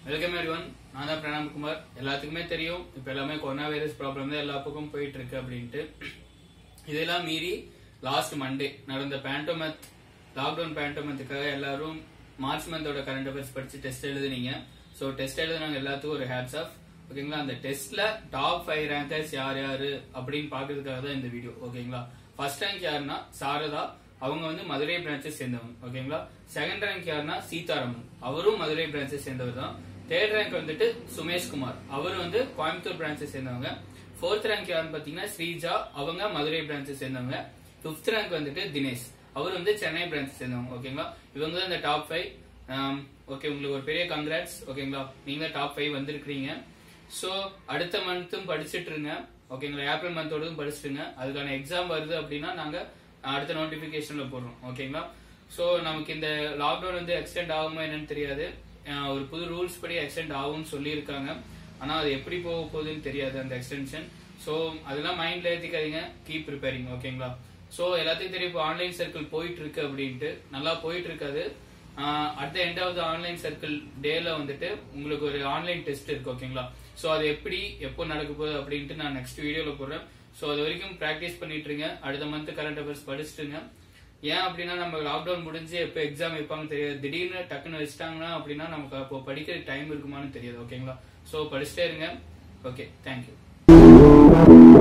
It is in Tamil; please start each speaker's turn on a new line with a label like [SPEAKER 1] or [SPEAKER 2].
[SPEAKER 1] வெல்கம் எவ்ரிவன் நான் தான் பிரணாம் குமார் எல்லாத்துக்குமே தெரியும் இப்போ எல்லாமே கொரோனா வைரஸ் ப்ராப்ளம் தான் எல்லா பக்கமும் போயிட்டு இருக்கு அப்படின்ட்டு இதெல்லாம் மீறி லாஸ்ட் மண்டே நடந்த பேண்டோமத் லாக்டவுன் பேண்டோமத்துக்காக எல்லாரும் மார்ச் மந்தோட கரண்ட் அஃபேர்ஸ் படிச்சு டெஸ்ட் எழுதுனீங்க ஸோ டெஸ்ட் எழுதுனாங்க எல்லாத்துக்கும் ஒரு ஹேட்ஸ் ஆஃப் ஓகேங்களா அந்த டெஸ்ட்ல டாப் ஃபைவ் ரேங்கர்ஸ் யார் யாரு அப்படின்னு பாக்குறதுக்காக தான் இந்த வீடியோ ஓகேங்களா ஃபர்ஸ்ட் ரேங்க் யாருன்னா சாரதா அவங்க வந்து மதுரை பிரான்ச்சை சேர்ந்தவங்க ஓகேங்களா செகண்ட் ரேங்க் யாருன்னா சீதாராமன் அவரும் மதுரை பிரான்ச்சை சேர்ந்தவர் தான் தேர்ட் ரேங்க் வந்துட்டு சுமேஷ் குமார் அவர் வந்து கோயம்புத்தூர் பிரான்ச்சை சேர்ந்தவங்க ஃபோர்த் ரேங்க் யாருன்னு பாத்தீங்கன்னா ஸ்ரீஜா அவங்க மதுரை பிரான்ச்சை சேர்ந்தவங்க ஃபிஃப்த் ரேங்க் வந்துட்டு தினேஷ் அவர் வந்து சென்னை பிரான்ச் சேர்ந்தவங்க ஓகேங்களா இவங்க தான் இந்த டாப் ஃபைவ் ஓகே உங்களுக்கு ஒரு பெரிய கங்க்ராட்ஸ் ஓகேங்களா நீங்க டாப் ஃபைவ் வந்திருக்கிறீங்க ஸோ அடுத்த மந்த்தும் படிச்சுட்டு இருங்க ஓகேங்களா ஏப்ரல் மந்தோடதும் படிச்சுட்டுங்க அதுக்கான எக்ஸாம் வருது அப்படின்னா நாங்க அடுத்த நோட்டிபிகேஷன்ல போடுறோம் ஓகேங்களா ஸோ நமக்கு இந்த லாக்டவுன் வந்து எக்ஸ்டெண்ட் ஆகுமா என்னன்னு தெரியாது அஹ் ஒரு புது ரூல்ஸ் படி எக்ஸ்டெண்ட் ஆகும்னு சொல்லியிருக்காங்க ஆனா அது எப்படி போக போகுதுன்னு தெரியாது அந்த எக்ஸ்டென்ஷன் ஸோ அதெல்லாம் மைண்ட்ல ஏத்திக்காதீங்க கீப் ப்ரிப்பேரிங் ஓகேங்களா ஸோ எல்லாத்துக்கும் தெரியும் இப்போ ஆன்லைன் சர்க்கிள் போயிட்டு இருக்கு அப்படின்ட்டு நல்லா போயிட்டு இருக்காது at the end of the online circle டேல வந்துட்டு உங்களுக்கு ஒரு ஆன்லைன் டெஸ்ட் இருக்கு ஓகேங்களா ஸோ அது எப்படி எப்போ நடக்க போகுது அப்படின்ட்டு நான் நெக்ஸ்ட் வீடியோல போடுறேன் ஸோ அது வரைக்கும் ப்ராக்டிஸ் பண்ணிட்டு இருங்க அடுத்த மந்த் கரண்ட் அஃபேர்ஸ் படிச்சுட்டுங்க ஏன் அப்படின்னா நம்ம லாக்டவுன் முடிஞ்சு எப்போ எக்ஸாம் வைப்பாங்க தெரியாது திடீர்னு டக்குன்னு வச்சிட்டாங்கன்னா அப்படின்னா நமக்கு அப்போ படிக்கிற டைம் இருக்குமான்னு தெரியாது ஓகேங்களா ஸோ படிச்சுட்டே இருங்க ஓகே தேங்க்யூ